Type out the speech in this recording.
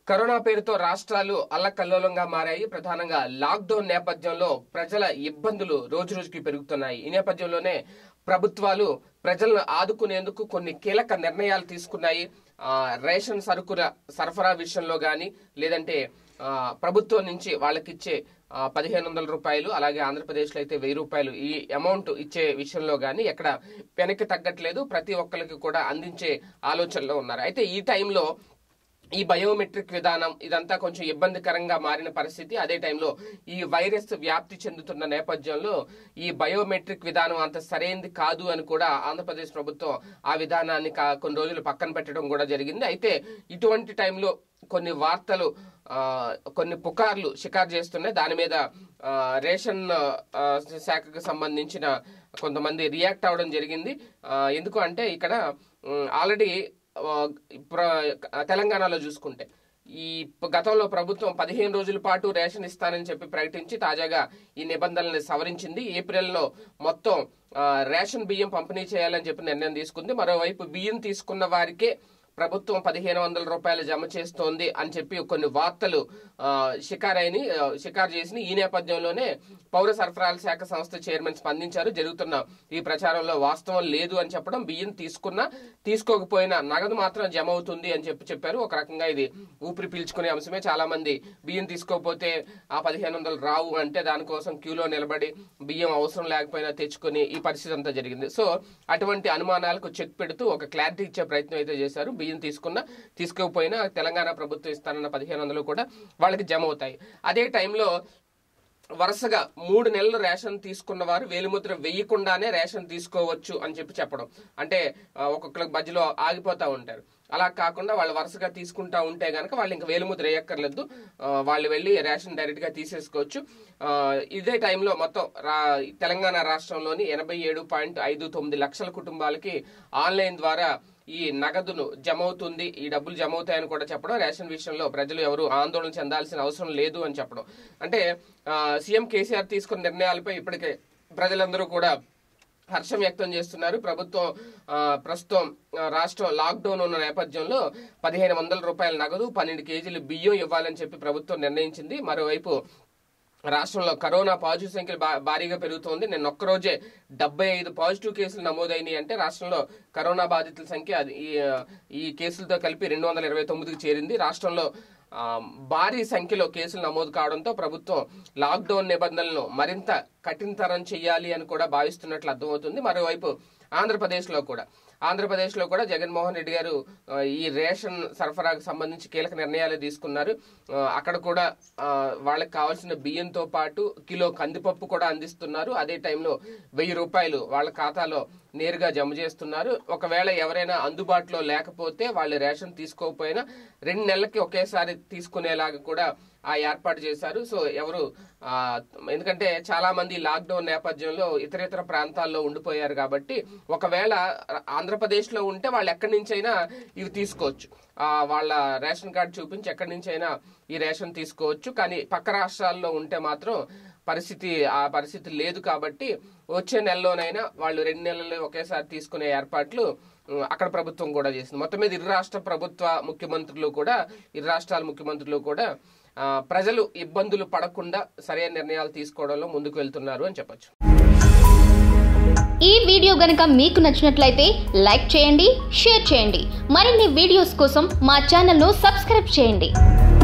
corona పేరుతో రాష్ట్రాలు అల్లకల్లోలంగా మారాయి ప్రధానంగా లాక్డౌన్ నేపథ్యంలో ప్రజల ఇబ్బందులు రోజు రోజుకి పెరుగుతున్నాయి ఈ నేపథ్యంలోనే ప్రభుత్వాలు ప్రజలను ఆదుకునేందుకు కొన్ని కీలక నిర్ణయాలు తీసుకున్నాయి ఆ, రేషన్ సరుకుల సరఫరా విషయంలో గాని లేదంటే ఆ, ప్రభుత్వం నుంచి వాళ్ళకిచ్చే ఆ, పదిహేను వందల రూపాయలు అలాగే ఆంధ్రప్రదేశ్లో అయితే వెయ్యి రూపాయలు ఈ అమౌంట్ ఇచ్చే విషయంలో గాని ఎక్కడ వెనక్కి తగ్గట్లేదు ప్రతి ఒక్కరికి కూడా అందించే ఆలోచనలో ఉన్నారు అయితే ఈ టైంలో ఈ బయోమెట్రిక్ విధానం ఇదంతా కొంచెం ఇబ్బందికరంగా మారిన పరిస్థితి అదే టైంలో ఈ వైరస్ వ్యాప్తి చెందుతున్న నేపథ్యంలో ఈ బయోమెట్రిక్ విధానం అంత సరైనది కాదు అని కూడా ఆంధ్రప్రదేశ్ ప్రభుత్వం ఆ విధానాన్ని కా- కొన్ని రోజులు పక్కన పెట్టడం కూడా జరిగింది అయితే ఇటువంటి టైంలో కొన్ని వార్తలు ఆ, కొన్ని పుకార్లు షికారు చేస్తున్నాయి దాని మీద ఆ, రేషన్ ఆ, శాఖకు సంబంధించిన కొంతమంది రియాక్ట్ అవ్వడం జరిగింది ఆ, ఎందుకు అంటే ఇక్కడ ఆల్రెడీ ఆ, ప్ర- తెలంగాణలో చూసుకుంటే ఈ ప- గతంలో ప్రభుత్వం పదిహేను రోజుల పాటు రేషన్ ఇస్తానని చెప్పి ప్రకటించి తాజాగా ఈ నిబంధనల్ని సవరించింది ఏప్రిల్లో మొత్తం ఆ, రేషన్ బియ్యం పంపిణీ చేయాలని చెప్పి నిర్ణయం తీసుకుంది మరోవైపు బియ్యం తీసుకున్న వారికే ప్రభుత్వం పదిహేను వందల రూపాయలు జమ చేస్తోంది అని చెప్పి కొన్ని వార్తలు ఆ, షికారైని ఆ, షికారు చేసిన ఈ నేపథ్యంలోనే పౌర సరఫరాల శాఖ సంస్థ చైర్మన్ స్పందించారు జరుగుతున్న ఈ ప్రచారంలో వాస్తవం లేదు అని చెప్పడం బియ్యం తీసుకున్నా తీసుకోకపోయినా నగదు మాత్రం జమ అవుతుంది అని చెప్పి చెప్పారు ఒక రకంగా ఇది ఊపిరి పీల్చుకునే అంశమే చాలా మంది బియ్యం తీసుకోకపోతే ఆ పదిహేను వందలు రావు అంటే దానికోసం క్యూలో నిలబడి బియ్యం అవసరం లేకపోయినా తెచ్చుకొని ఈ పరిస్థితి అంతా జరిగింది సో అటువంటి అనుమానాలకు చెక్ పెడుతూ ఒక క్లారిటీ ఇచ్చే ప్రయత్నం అయితే చేశారు బియ్యం తీసుకున్నా తీసుకోకపోయినా తెలంగాణ ప్రభుత్వం ఇస్తానన్న పదిహేను వందలు కూడా వాళ్ళకి జమ అవుతాయి అదే టైంలో వరుసగా మూడు నెలలు రేషన్ తీసుకున్న వారు వేలిముద్ర వేయకుండానే రేషన్ తీసుకోవచ్చు అని చెప్పి చెప్పడం అంటే ఆ, ఒక్కొక్కరికి మధ్యలో ఆగిపోతా ఉంటారు అలా కాకుండా వాళ్ళు వరుసగా తీసుకుంటా ఉంటే గనక వాళ్ళు ఇంకా వేలిముద్ర వేయక్కర్లేదు ఆ, వాళ్ళు వెళ్ళి రేషన్ డైరెక్ట్ గా తీసేసుకోవచ్చు ఆ, ఇదే టైంలో మొత్తం రా- తెలంగాణ రాష్ట్రంలోని ఎనభై ఏడు పాయింట్ ఐదు తొమ్మిది లక్షల కుటుంబాలకి ఆన్లైన్ ద్వారా ఈ నగదును జమ అవుతుంది ఈ డబ్బులు జమ అవుతాయని కూడా చెప్పడం రేషన్ విషయంలో ప్రజలు ఎవరు ఆందోళన చెందాల్సిన అవసరం లేదు అని చెప్పడం అంటే ఆ, సీఎం కేసీఆర్ తీసుకున్న నిర్ణయాలపై ఇప్పటికే ప్రజలందరూ కూడా హర్షం వ్యక్తం చేస్తున్నారు ప్రభుత్వం ఆ, ప్రస్తుతం ఆ, రాష్ట్రం లాక్డౌన్ ఉన్న నేపథ్యంలో పదిహేను వందల రూపాయల నగదు పన్నెండు కేజీలు బియ్యం ఇవ్వాలని చెప్పి ప్రభుత్వం నిర్ణయించింది మరోవైపు రాష్ట్రంలో కరోనా పాజిటివ్ సంఖ్యలు భా- భారీగా పెరుగుతోంది నిన్న ఒక్కరోజే డెబ్బై ఐదు పాజిటివ్ కేసులు నమోదైనాయి అంటే రాష్ట్రంలో కరోనా బాధితుల సంఖ్య అది ఈ, ఈ కేసులతో కలిపి రెండు వందల ఇరవై తొమ్మిదికి చేరింది రాష్ట్రంలో ఆ, భారీ సంఖ్యలో కేసులు నమోదు కావడంతో ప్రభుత్వం లాక్డౌన్ నిబంధనలను మరింత కఠినతరం చేయాలి అని కూడా భావిస్తున్నట్లు అర్థమవుతుంది మరోవైపు ఆంధ్రప్రదేశ్లో కూడా ఆంధ్రప్రదేశ్లో కూడా జగన్మోహన్ రెడ్డి గారు ఆ, ఈ రేషన్ సరఫరాకు సంబంధించి కీలక నిర్ణయాలు తీసుకున్నారు ఆ, అక్కడ కూడా ఆ, వాళ్ళకి కావాల్సిన బియ్యంతో పాటు కిలో కందిపప్పు కూడా అందిస్తున్నారు అదే టైంలో వెయ్యి రూపాయలు వాళ్ళ ఖాతాలో నేరుగా జమ చేస్తున్నారు ఒకవేళ ఎవరైనా అందుబాటులో లేకపోతే వాళ్ళు రేషన్ తీసుకోకపోయినా రెండు నెలలకి ఒకేసారి తీసుకునేలాగా కూడా ఆ ఏర్పాటు చేశారు సో ఎవరు ఆ, ఎందుకంటే చాలా మంది లాక్డౌన్ నేపథ్యంలో ఇతర ఇతర ప్రాంతాల్లో ఉండిపోయారు కాబట్టి ఒకవేళ ఆంధ్రప్రదేశ్ లో ఉంటే వాళ్ళు ఎక్కడి నుంచైనా ఇవి తీసుకోవచ్చు ఆ, వాళ్ళ రేషన్ కార్డు చూపించి ఎక్కడి నుంచైనా ఈ రేషన్ తీసుకోవచ్చు కానీ పక్క రాష్ట్రాల్లో ఉంటే మాత్రం పరిస్థితి ఆ పరిస్థితి లేదు కాబట్టి వచ్చే నెలలోనైనా వాళ్ళు రెండు నెలలు ఒకేసారి తీసుకునే ఏర్పాట్లు ఉమ్, అక్కడ ప్రభుత్వం కూడా చేసింది మొత్తం మీద ఇరు రాష్ట్ర ప్రభుత్వ ముఖ్యమంత్రులు కూడా ఇరు రాష్ట్రాల ముఖ్యమంత్రులు కూడా ఆ, ప్రజలు ఇబ్బందులు పడకుండా సరైన నిర్ణయాలు తీసుకోవడంలో ముందుకు వెళ్తున్నారు అని చెప్పొచ్చు ఈ వీడియో గనుక మీకు నచ్చినట్లయితే లైక్ చేయండి షేర్ చేయండి మరిన్ని వీడియోస్ కోసం మా ఛానల్ను సబ్స్క్రైబ్ చేయండి